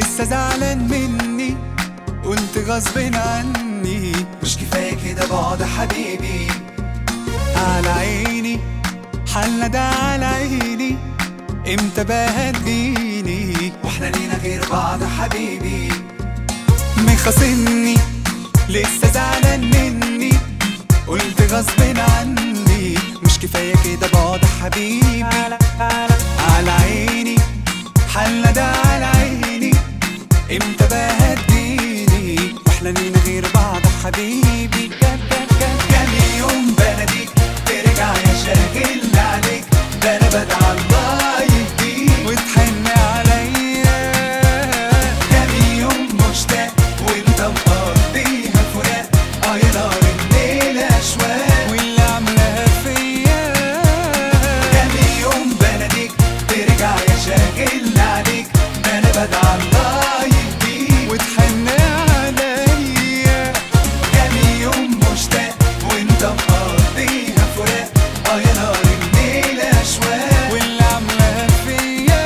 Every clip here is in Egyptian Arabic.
لسه زعلان مني قلت غصب عني مش كفاية كده بعد حبيبي على عيني حالنا ده على عيني امتى بقى هتجيني واحنا لينا غير بعض حبيبي مخاصمني لسه زعلان مني قلت غصب عني مش كفاية كده بعد حبيبي على عيني حالنا ده على عيني امتى بقى هتجيني واحنا لينا غير بعض حبيبي كان كان كان كام يوم بناديك ترجع يا شاغل عليك ده انا بدعى الله يهديك وتحن عليا كام يوم مشتاق وانت مقضيها فراق اه يا نار الليل اشواق واللي عاملاها فيا كام يوم بناديك ترجع يا شاغل عليك ده انا بدعى الله يهديك وتحن عليا كام يوم مشتاق وانت مقضيها فراق اه يا نار الليل اشواق واللي عاملاها فيا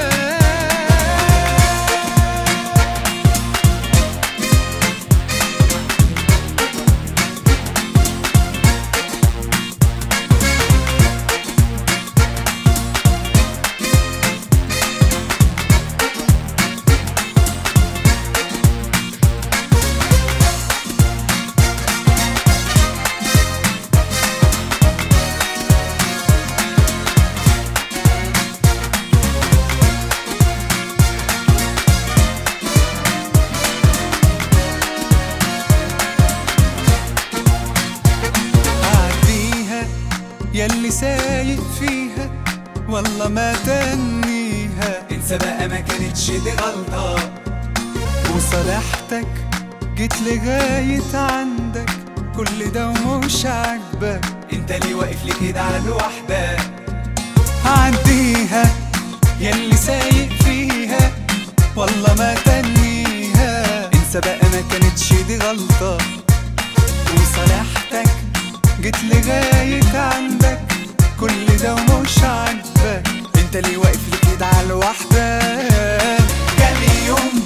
عديها ياللي سايق فيها والله ما تنيها انسى بقى ما كانتش دي غلطة وصالحتك جيت لغاية عندك كل ده ومش عاجبك انت ليه واقف لي كده على الوحدة عديها ياللي سايق فيها والله ما تنيها انسى بقى ما كانتش دي غلطة وصالحتك جيت لغاية عندك كل ده ومش عاجبك انت ليه واقف لي كده على الواحدة كام يوم